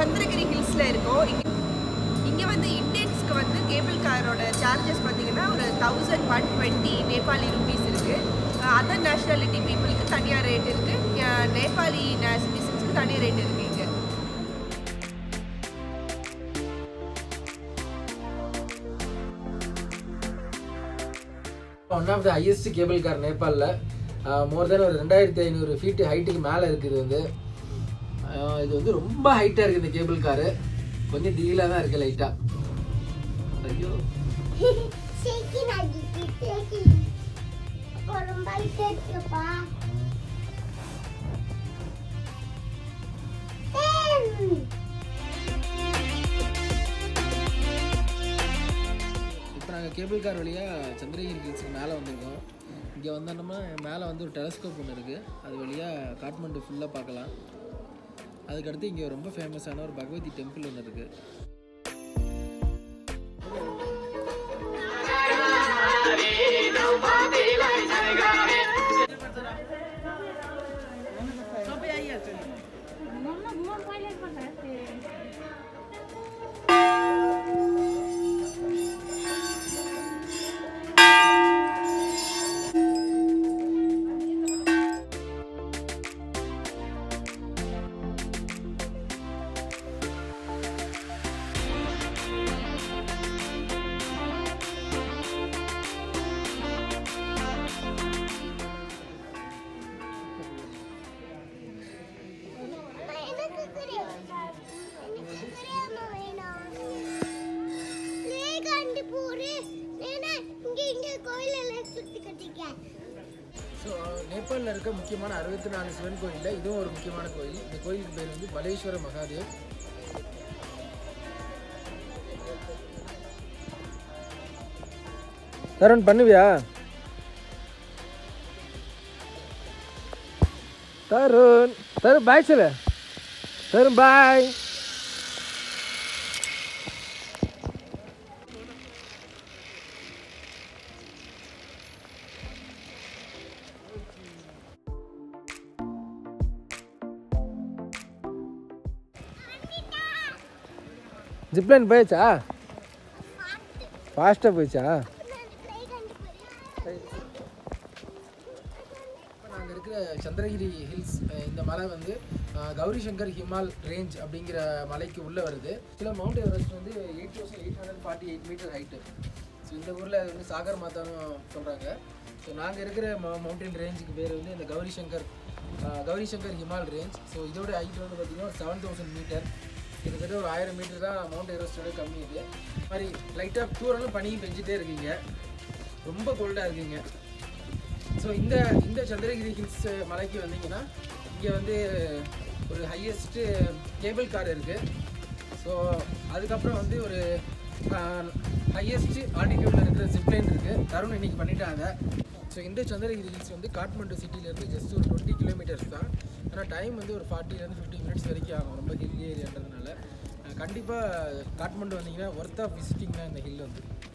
சந்திரகிரி ஹில்ஸில் இருக்கோம் இங்கே இங்கே வந்து இந்தியன்ஸ்க்கு வந்து கேபிள் காரோட சார்ஜஸ் பார்த்தீங்கன்னா ஒரு thousand one twenty Nepali rupees இருக்குது அதர் நேஷ்னாலிட்டி பீப்புளுக்கு தனியாக ரேட் இருக்குது நேபாளி சிட்டிசன்ஸ்க்கு தனியாக ரேட் இருக்குது இங்கே one of the highest cable car நேபாளில் மோர் தென் ஒரு ரெண்டாயிரத்தி ஐநூறு ஃபீட் ஹைட்டுக்கு மேலே இருக்குது வந்து ஆஹ் இது வந்து ரொம்ப ஹைட்டாக இருக்குது இந்த கேபிள் காரு கொஞ்சம் டீலாக தான் இருக்குது லைட்டாக ஐயோ shaking அடிக்கு shaking அப்போ ரொம்ப இருக்குப்பா இப்போ நாங்கள் கேபிள் கார் வழியாக சந்திரகிரி ஹில்ஸுக்கு மேலே வந்திருக்கோம் இங்கே வந்தோம்னா மேலே வந்து ஒரு டெலஸ்கோப் ஒன்று இருக்குது அது வழியாக காட்மண்டு ஃபுல்லாக பார்க்கலாம் அதுக்கடுத்து இங்கே ரொம்ப ஃபேமஸான ஒரு பகவதி டெம்பிள் ஒன்று இருக்குது எனக்கு குரு எனக்கு குரு வேணும் நீ கண்டு போரு நேனா இங்க இங்க கோயில் எல்லாம் சுத்தி கட்டிக்க ஸோ நேபாளில் இருக்க முக்கியமான அறுபத்தி நாலு சிவன் கோயிலில் இதுவும் ஒரு முக்கியமான கோயில் இந்த கோயிலுக்கு பேர் வந்து மலேஸ்வர மகாதேவ் தருண் பண்ணுவியா தருண் தருண் பாய் சொல்லு தருண் பாய் ஜிப்லைன் போயாச்சா ஃபாஸ்ட்டாக போயிடுச்சா நான் ட்ரை கண்டு போறேன் இப்போ நாங்கள் இருக்கிற சந்திரகிரி ஹில்ஸ் அஹ் இந்த மலை வந்து அஹ், கௌரி சங்கர் ஹிமால் ரேஞ்ச் அப்படிங்கிற மலைக்கு உள்ளே வருது சில மவுண்ட் எவரெஸ்ட் வந்து eight thousand eight hundred forty eight metre height so இந்த ஊரில் அது வந்து சாகர் மாதான்னு சொல்கிறாங்க ஸோ நாங்கள் இருக்கிற மவுண்டன் ரேஞ்சுக்கு பேர் வந்து இந்த கௌரி சங்கர் அஹ், கௌரி சங்கர் ஹிமால் ரேஞ்ச் ஸோ இதோட ஹைட் வந்து பார்த்திங்கன்னா ஒரு செவன் தௌசண்ட் மீட்டர் கிட்டத்தட்ட ஒரு ஆயிரம் மீட்டர் தான் மவுண்ட் எவரெஸ்டோட கம்மி இது இது மாதிரி லைட்டாக தூரலும் பனியும் பெஞ்சிட்டே இருக்கீங்க ரொம்ப கோல்டாக இருக்கீங்க ஸோ இந்த இந்த சந்திரகிரி ஹில்ஸ் மலைக்கு வந்தீங்கன்னா இங்கே வந்து ஒரு ஹையஸ்ட்டு கேபிள் கார் இருக்குது ஸோ அதுக்கப்புறம் வந்து ஒரு ஹையஸ்ட் ஆல்டிடியூடில் இருக்கிற ஜிப்லைன் இருக்குது தருண் இன்னைக்கு பண்ணிட்டாங்க ஸோ இந்த சந்திரகிரி ஹில்ஸ் வந்து காட்மண்டு சிட்டிலேருந்து ஜஸ்ட் ஒரு டுவெண்ட்டி கிலோமீட்டர்ஸ் தான் ஆனால் டைம் வந்து ஒரு ஃபார்ட்டிலேருந்து ஃபிஃப்டி மினிட்ஸ் வரைக்கும் ஆகும் ரொம்ப ஹில் ஏரியான்றதுனால கண்டிப்பாக காட்மண்டு வந்தீங்கன்னா ஒர்த் ஆஃப் விசிட்டிங் தான் இந்த ஹில் வந்து